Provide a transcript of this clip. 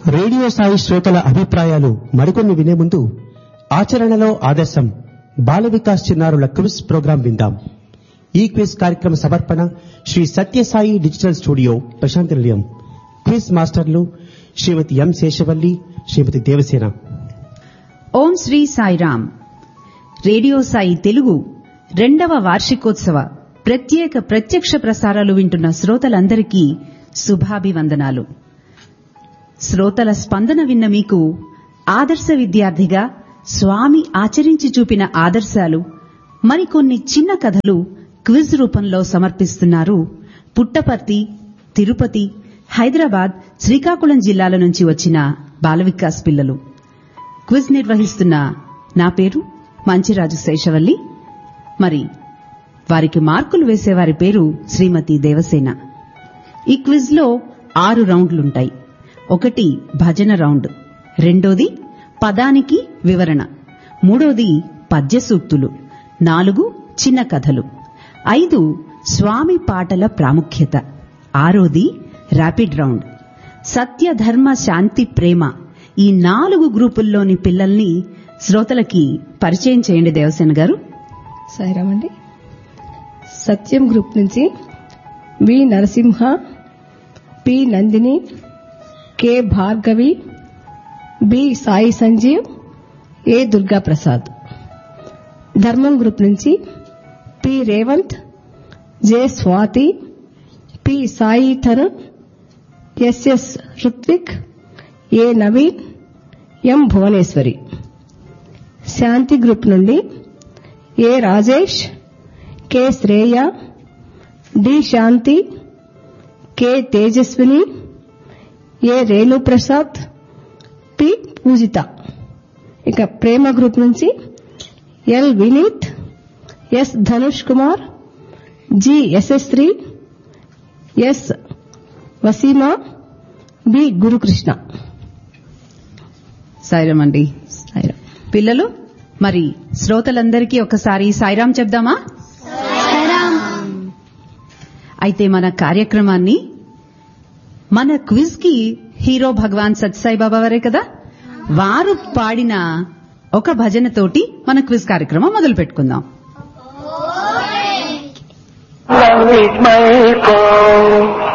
Radio Sai శ్రోతల అభిప్రాయాలు మరికొన్ని వినే ముందు ఆచరణలో ఆదర్శం బాల వికాస్ చిన్నారుల క్విజ్ ప్రోగ్రాం విందాం ఈ క్విజ్ కార్యక్రమ సమర్పణ Sri Sathyasai digital studio Prashanti Nilayam quiz మాస్టర్లు శ్రీమతి ఎం శేషవల్లి శ్రీమతి దేవసేన ఓం శ్రీ సాయిరామ్ రేడియో సాయి తెలుగు రెండవ వార్షికోత్సవ ప్రత్యేక ప్రత్యక్ష ప్రసారాలు వింటున్న శ్రోతలందరికీ శుభాభివందనాలు శ్రోతల స్పందన విన్న మీకు ఆదర్శ విద్యార్థిగా స్వామి ఆచరించి చూపిన ఆదర్శాలు మరికొన్ని చిన్న కథలు క్విజ్ రూపంలో సమర్పిస్తున్నారు పుట్టపర్తి తిరుపతి హైదరాబాద్ శ్రీకాకుళం జిల్లాల నుంచి వచ్చిన బాలవికాస్ పిల్లలు క్విజ్ నిర్వహిస్తున్న నా పేరు మంచిరాజు శేషవల్లి మరి వారికి మార్కులు వేసేవారి పేరు శ్రీమతి దేవసేన ఈ క్విజ్ లో ఆరు రౌండ్లుంటాయి ఒకటి భజన రౌండ్ రెండోది పదానికి వివరణ మూడోది పద్య సూక్తులు నాలుగు చిన్న కథలు ఐదు స్వామి పాటల ప్రాముఖ్యత ఆరోది ర్యాపిడ్ రౌండ్ సత్య ధర్మ శాంతి ప్రేమ ఈ నాలుగు గ్రూపుల్లోని పిల్లల్ని శ్రోతలకి పరిచయం చేయండి దేవసేన గారు సాయిరామండి సత్యం గ్రూప్ నుంచి V Narasimha P Nandini K Bhargavi B Sai Sanjeev A Durga Prasad Dharmam group నుంచి P Revanth J Swathi P Sai Tarun SS Ruthvik A Naveen M Bhuvaneswari Shanti group నుండి A Rajesh K Shreya D Shanti K Tejaswini A Renu Prasad P Poojitha ఇక ప్రేమ గ్రూప్ నుంచి L Vineeth S Dhanush Kumar G Yashasri S Waseema B Gurukrishna Sairam అండి సాయిరామ్. పిల్లలు మరి శ్రోతలందరికీ ఒకసారి సాయిరాం చెప్దామా అయితే మన కార్యక్రమాన్ని మన క్విజ్ కి హీరో భగవాన్ సత్యసాయి బాబా వారే కదా వారు పాడిన ఒక భజనతోటి మన క్విజ్ కార్యక్రమం మొదలు పెట్టుకుందాం Love is my call.